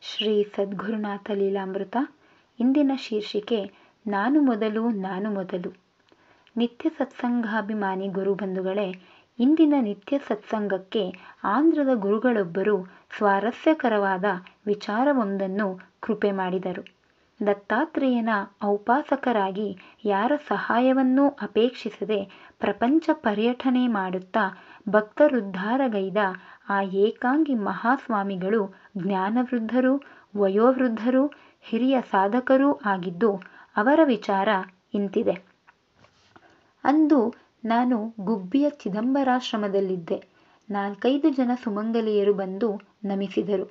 ಶ್ರೀ ಸದ್ಗುರುನಾಥ ಲೀಲಾಮೃತ ಇಂದಿನ ಶೀರ್ಷಿಕೆ ನಾನು ಮೊದಲು ನಾನು ಮೊದಲು ನಿತ್ಯ ಸತ್ಸಂಗಾಭಿಮಾನಿ ಗುರುಬಂಧುಗಳೇ ಇಂದಿನ ನಿತ್ಯ ಸತ್ಸಂಗಕ್ಕೆ ಆಂಧ್ರದ ಗುರುಗಳೊಬ್ಬರು ಸ್ವಾರಸ್ಯಕರವಾದ ವಿಚಾರವೊಂದನ್ನು ಕೃಪೆ ಮಾಡಿದರು ದತ್ತಾತ್ರೇಯನ ಔಪಾಸಕರಾಗಿ ಯಾರ ಸಹಾಯವನ್ನೂ ಅಪೇಕ್ಷಿಸದೆ ಪ್ರಪಂಚ ಪರ್ಯಟನೆ ಮಾಡುತ್ತಾ ಭಕ್ತರುದ್ಧಾರಗೈದ ಆ ಏಕಾಂಗಿ ಮಹಾಸ್ವಾಮಿಗಳು ಜ್ಞಾನವೃದ್ಧರೂ ವಯೋವೃದ್ಧರೂ ಹಿರಿಯ ಸಾಧಕರೂ ಆಗಿದ್ದು ಅವರ ವಿಚಾರ ಇಂತಿದೆ ಅಂದು ನಾನು ಗುಬ್ಬಿಯ ಚಿದಂಬರಾಶ್ರಮದಲ್ಲಿದ್ದೆ ನಾಲ್ಕೈದು ಜನ ಸುಮಂಗಲಿಯರು ಬಂದು ನಮಿಸಿದರು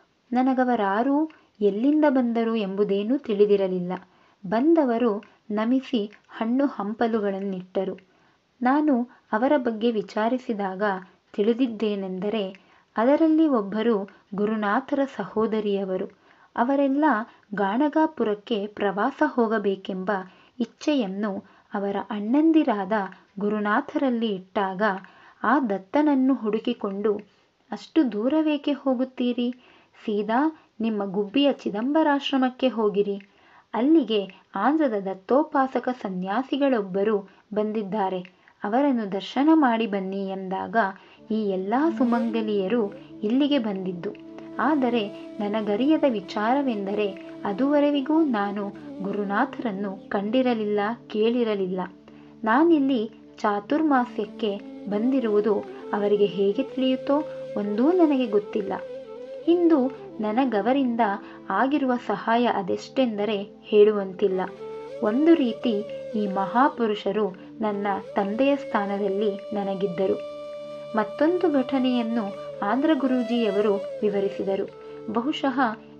ನನಗವರಾರೂ ಎಲ್ಲಿಂದ ಬಂದರು ಎಂಬುದೇನೂ ತಿಳಿದಿರಲಿಲ್ಲ ಬಂದವರು ನಮಿಸಿ ಹಣ್ಣು ಹಂಪಲುಗಳನ್ನಿಟ್ಟರು ನಾನು ಅವರ ಬಗ್ಗೆ ವಿಚಾರಿಸಿದಾಗ ತಿಳಿದಿದ್ದೇನೆಂದರೆ ಅದರಲ್ಲಿ ಒಬ್ಬರು ಗುರುನಾಥರ ಸಹೋದರಿಯವರು ಅವರೆಲ್ಲ ಗಾಣಗಾಪುರಕ್ಕೆ ಪ್ರವಾಸ ಹೋಗಬೇಕೆಂಬ ಇಚ್ಛೆಯನ್ನು ಅವರ ಅಣ್ಣಂದಿರಾದ ಗುರುನಾಥರಲ್ಲಿ ಇಟ್ಟಾಗ ಆ ದತ್ತನನ್ನು ಹುಡುಕಿಕೊಂಡು ಅಷ್ಟು ದೂರವೇಕೆ ಹೋಗುತ್ತೀರಿ ಸೀದಾ ನಿಮ್ಮ ಗುಬ್ಬಿಯ ಚಿದಂಬರಾಶ್ರಮಕ್ಕೆ ಹೋಗಿರಿ ಅಲ್ಲಿಗೆ ಆಂಧ್ರದ ದತ್ತೋಪಾಸಕ ಸನ್ಯಾಸಿಗಳೊಬ್ಬರು ಬಂದಿದ್ದಾರೆ ಅವರನ್ನು ದರ್ಶನ ಮಾಡಿ ಬನ್ನಿ ಎಂದಾಗ ಈ ಎಲ್ಲ ಸುಮಂಗಲಿಯರು ಇಲ್ಲಿಗೆ ಬಂದಿದ್ದು ಆದರೆ ನನಗರಿಯದ ವಿಚಾರವೆಂದರೆ ಅದುವರೆವಿಗೂ ನಾನು ಗುರುನಾಥರನ್ನು ಕಂಡಿರಲಿಲ್ಲ ಕೇಳಿರಲಿಲ್ಲ ನಾನಿಲ್ಲಿ ಚಾತುರ್ಮಾಸ್ಯಕ್ಕೆ ಬಂದಿರುವುದು ಅವರಿಗೆ ಹೇಗೆ ತಿಳಿಯುತ್ತೋ ಒಂದೂ ನನಗೆ ಗೊತ್ತಿಲ್ಲ ಇಂದು ನನಗವರಿಂದ ಆಗಿರುವ ಸಹಾಯ ಅದೆಷ್ಟೆಂದರೆ ಹೇಳುವಂತಿಲ್ಲ ಒಂದು ರೀತಿ ಈ ಮಹಾಪುರುಷರು ನನ್ನ ತಂದೆಯ ಸ್ಥಾನದಲ್ಲಿ ನನಗಿದ್ದರು ಮತ್ತೊಂದು ಘಟನೆಯನ್ನು ಆಂಧ್ರ ಗುರೂಜಿಯವರು ವಿವರಿಸಿದರು ಬಹುಶಃ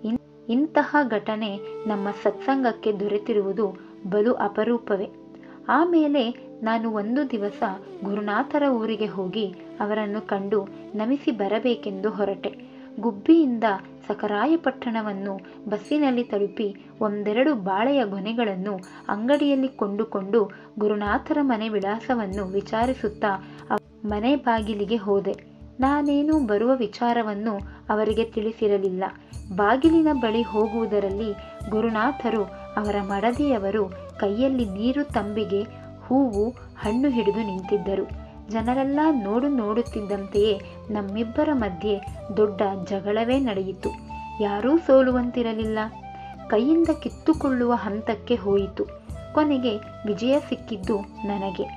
ಇಂತಹ ಘಟನೆ ನಮ್ಮ ಸತ್ಸಂಗಕ್ಕೆ ದೊರೆತಿರುವುದು ಬಲು ಅಪರೂಪವೇ ಆಮೇಲೆ ನಾನು ಒಂದು ದಿವಸ ಗುರುನಾಥರ ಊರಿಗೆ ಹೋಗಿ ಅವರನ್ನು ಕಂಡು ನಮಿಸಿ ಬರಬೇಕೆಂದು ಹೊರಟೆ ಗುಬ್ಬಿಯಿಂದ ಸಕರಾಯಪಟ್ಟಣವನ್ನು ಬಸ್ಸಿನಲ್ಲಿ ತಲುಪಿ ಒಂದೆರಡು ಬಾಳೆಯ ಗೊನೆಗಳನ್ನು ಅಂಗಡಿಯಲ್ಲಿ ಕೊಂಡುಕೊಂಡು ಗುರುನಾಥರ ಮನೆ ವಿಳಾಸವನ್ನು ವಿಚಾರಿಸುತ್ತಾ ಮನೆ ಬಾಗಿಲಿಗೆ ಹೋದೆ ನಾನೇನು ಬರುವ ವಿಚಾರವನ್ನು ಅವರಿಗೆ ತಿಳಿಸಿರಲಿಲ್ಲ ಬಾಗಿಲಿನ ಬಳಿ ಹೋಗುವುದರಲ್ಲಿ ಗುರುನಾಥರು ಅವರ ಮಡದಿಯವರು ಕೈಯಲ್ಲಿ ನೀರು ತಂಬಿಗೆ ಹೂವು ಹಣ್ಣು ಹಿಡಿದು ನಿಂತಿದ್ದರು ಜನರೆಲ್ಲ ನೋಡು ನೋಡುತ್ತಿದ್ದಂತೆಯೇ ನಮ್ಮಿಬ್ಬರ ಮಧ್ಯೆ ದೊಡ್ಡ ಜಗಳವೇ ನಡೆಯಿತು ಯಾರೂ ಸೋಲುವಂತಿರಲಿಲ್ಲ ಕೈಯಿಂದ ಕಿತ್ತುಕೊಳ್ಳುವ ಹಂತಕ್ಕೆ ಹೋಯಿತು ಕೊನೆಗೆ ವಿಜಯ ಸಿಕ್ಕಿದ್ದು ನನಗೆ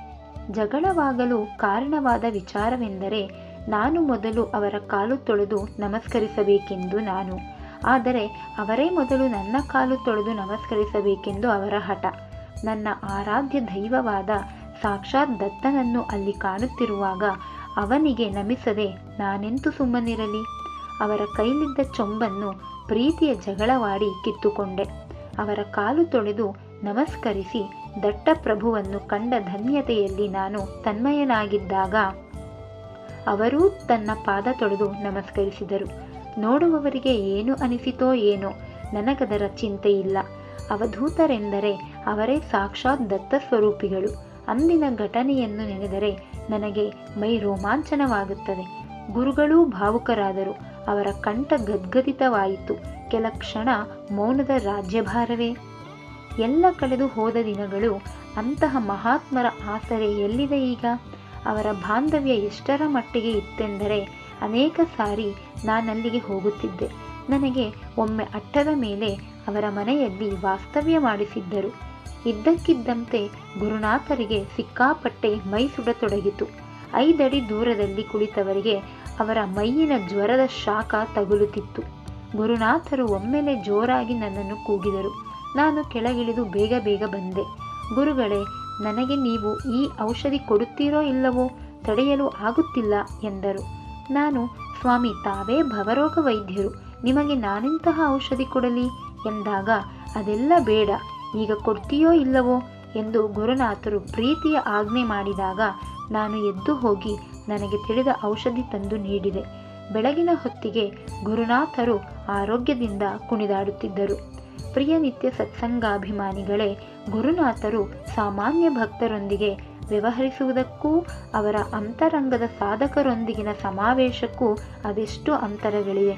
ಜಗಳವಾಗಲು ಕಾರಣವಾದ ವಿಚಾರವೆಂದರೆ ನಾನು ಮೊದಲು ಅವರ ಕಾಲು ತೊಳೆದು ನಮಸ್ಕರಿಸಬೇಕೆಂದು ನಾನು ಆದರೆ ಅವರೇ ಮೊದಲು ನನ್ನ ಕಾಲು ತೊಳೆದು ನಮಸ್ಕರಿಸಬೇಕೆಂದು ಅವರ ಹಠ ನನ್ನ ಆರಾಧ್ಯ ದೈವವಾದ ಸಾಕ್ಷಾತ್ ದತ್ತನನ್ನು ಅಲ್ಲಿ ಕಾಣುತ್ತಿರುವಾಗ ಅವನಿಗೆ ನಮಿಸದೆ ನಾನೆಂತೂ ಸುಮ್ಮನಿರಲಿ ಅವರ ಕೈಲಿದ್ದ ಚೊಂಬನ್ನು ಪ್ರೀತಿಯ ಜಗಳವಾಡಿ ಕಿತ್ತುಕೊಂಡೆ ಅವರ ಕಾಲು ತೊಳೆದು ನಮಸ್ಕರಿಸಿ ದಟ್ಟ ಪ್ರಭುವನ್ನು ಕಂಡ ಧನ್ಯತೆಯಲ್ಲಿ ನಾನು ತನ್ಮಯನಾಗಿದ್ದಾಗ ಅವರೂ ತನ್ನ ಪಾದ ತೊಳೆದು ನಮಸ್ಕರಿಸಿದರು ನೋಡುವವರಿಗೆ ಏನು ಅನಿಸಿತೋ ಏನೋ ನನಗದರ ಚಿಂತೆ ಇಲ್ಲ ಅವಧೂತರೆಂದರೆ ಅವರೇ ಸಾಕ್ಷಾತ್ ದತ್ತ ಸ್ವರೂಪಿಗಳು ಅಂದಿನ ಘಟನೆಯನ್ನು ನೆನೆದರೆ ನನಗೆ ಮೈ ರೋಮಾಂಚನವಾಗುತ್ತದೆ ಗುರುಗಳೂ ಭಾವುಕರಾದರು ಅವರ ಕಂಠ ಗದ್ಗದಿತವಾಯಿತು ಕೆಲ ಕ್ಷಣ ಮೌನದ ರಾಜ್ಯಭಾರವೇ ಎಲ್ಲ ಕಳೆದು ಹೋದ ದಿನಗಳು ಅಂತಹ ಮಹಾತ್ಮರ ಆಸರೆ ಎಲ್ಲಿದೆ ಈಗ ಅವರ ಬಾಂಧವ್ಯ ಎಷ್ಟರ ಮಟ್ಟಿಗೆ ಇತ್ತೆಂದರೆ ಅನೇಕ ಸಾರಿ ನಾನಲ್ಲಿಗೆ ಹೋಗುತ್ತಿದ್ದೆ ನನಗೆ ಒಮ್ಮೆ ಅಟ್ಟದ ಮೇಲೆ ಅವರ ಮನೆಯಲ್ಲಿ ವಾಸ್ತವ್ಯ ಮಾಡಿಸಿದ್ದರು ಇದ್ದಕ್ಕಿದ್ದಂತೆ ಗುರುನಾಥರಿಗೆ ಸಿಕ್ಕಾಪಟ್ಟೆ ಮೈ ಸುಡತೊಡಗಿತು ಐದಡಿ ದೂರದಲ್ಲಿ ಕುಳಿತವರಿಗೆ ಅವರ ಮೈಯಿನ ಜ್ವರದ ಶಾಖ ತಗುಲುತ್ತಿತ್ತು ಗುರುನಾಥರು ಒಮ್ಮೆಲೆ ಜೋರಾಗಿ ನನ್ನನ್ನು ಕೂಗಿದರು ನಾನು ಕೆಳಗಿಳಿದು ಬೇಗ ಬೇಗ ಬಂದೆ ಗುರುಗಳೇ ನನಗೆ ನೀವು ಈ ಔಷಧಿ ಕೊಡುತ್ತೀರೋ ಇಲ್ಲವೋ ತಡೆಯಲು ಆಗುತ್ತಿಲ್ಲ ಎಂದರು ನಾನು ಸ್ವಾಮಿ ತಾವೇ ಭವರೋಗ ವೈದ್ಯರು ನಿಮಗೆ ನಾನೆಂತಹ ಔಷಧಿ ಕೊಡಲಿ ಎಂದಾಗ ಅದೆಲ್ಲ ಬೇಡ ಈಗ ಕೊಡ್ತೀಯೋ ಇಲ್ಲವೋ ಎಂದು ಗುರುನಾಥರು ಪ್ರೀತಿಯ ಆಜ್ಞೆ ಮಾಡಿದಾಗ ನಾನು ಎದ್ದು ಹೋಗಿ ನನಗೆ ತಿಳಿದ ಔಷಧಿ ತಂದು ನೀಡಿದೆ ಬೆಳಗಿನ ಹೊತ್ತಿಗೆ ಗುರುನಾಥರು ಆರೋಗ್ಯದಿಂದ ಕುಣಿದಾಡುತ್ತಿದ್ದರು ಪ್ರಿಯ ನಿತ್ಯ ಸತ್ಸಂಗಾಭಿಮಾನಿಗಳೇ ಗುರುನಾಥರು ಸಾಮಾನ್ಯ ಭಕ್ತರೊಂದಿಗೆ ವ್ಯವಹರಿಸುವುದಕ್ಕೂ ಅವರ ಅಂತರಂಗದ ಸಾಧಕರೊಂದಿಗಿನ ಸಮಾವೇಶಕ್ಕೂ ಅದೆಷ್ಟು ಅಂತರಗಳಿವೆ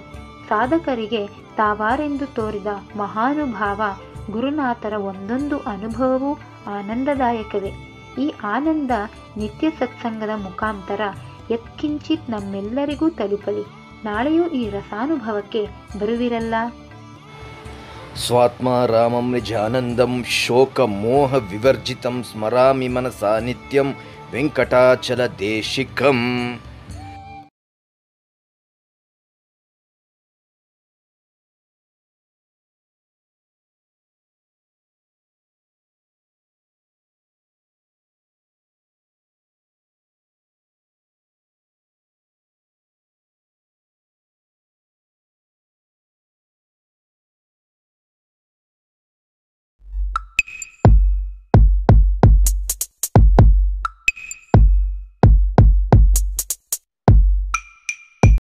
ಸಾಧಕರಿಗೆ ತಾವಾರೆಂದು ತೋರಿದ ಮಹಾನುಭಾವ ಗುರುನಾಥರ ಒಂದೊಂದು ಅನುಭವವೂ ಆನಂದದಾಯಕವೇ ಈ ಆನಂದ ನಿತ್ಯ ಸತ್ಸಂಗದ ಮುಖಾಂತರ ಯತ್ಕಿಂಚಿತ್ ನಮ್ಮೆಲ್ಲರಿಗೂ ತಲುಪಲಿ ನಾಳೆಯೂ ಈ ರಸಾನುಭವಕ್ಕೆ ಬರುವಿರಲ್ಲ ಸ್ವಾತ್ಮ ರಾಮಂ ನಿಜಾನಂದಂ ಶೋಕ ಮೋಹ ವಿವರ್ಜಿತಂ ಸ್ಮರಾಮಿ ಮನಸಾ ನಿತ್ಯಂ ವೆಂಕಟಾಚಲ ದೇಶಿಕಂ